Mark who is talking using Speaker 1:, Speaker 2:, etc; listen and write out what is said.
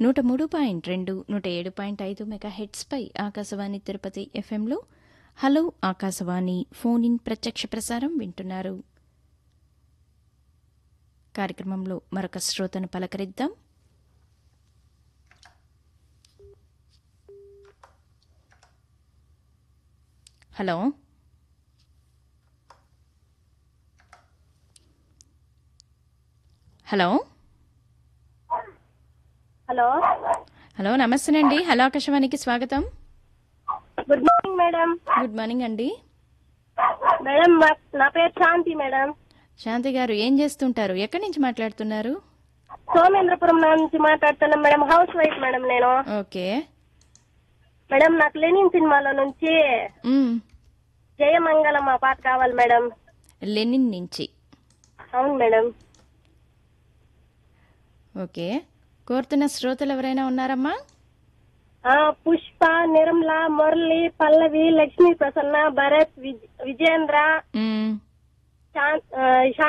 Speaker 1: నూట మూడు పాయింట్ రెండు నూట ఏడు పాయింట్ ఐదు మెగా హెడ్స్పై ఆకాశవాణి తిరుపతి ఎఫ్ఎంలో హలో ఆకాశవాణి ఫోన్ ఇన్ ప్రత్యక్ష ప్రసారం వింటున్నారు కార్యక్రమంలో మరొక శ్రోతను పలకరిద్దాం హలో హలో
Speaker 2: హలో
Speaker 1: హలో నమస్తేనండి హలో ఆకాశవాణికి స్వాగతం
Speaker 2: good morning madam
Speaker 1: good morning అండి
Speaker 2: మేడం మా- నా పేరు శాంతి మేడం
Speaker 1: శాంతి గారు ఏం చేస్తుంటారు ఎక్కడి నుంచి మాట్లాడుతున్నారు
Speaker 2: సోమేంద్రపురం నుంచి మాట్లాడుతున్నాను మేడం హౌస్ వైఫ్ మేడం నేను
Speaker 1: ఓకే
Speaker 2: మేడం నాకు లెనిన్ సినిమాలో నుంచి
Speaker 1: మ్,
Speaker 2: జయమంగళం ఆ పాట కావాలి మేడం
Speaker 1: లెనిన్ నుంచి
Speaker 2: అవును మేడం
Speaker 1: ఓకే కోరుతున్న శ్రోతలు ఎవరైనా ఉన్నారమ్మా
Speaker 2: ఆ పుష్ప నిర్మల మురళి పల్లవి లక్ష్మీ ప్రసన్న భరత్ విజ్- విజేంద్ర
Speaker 1: మ్,
Speaker 2: శాం- ఆ,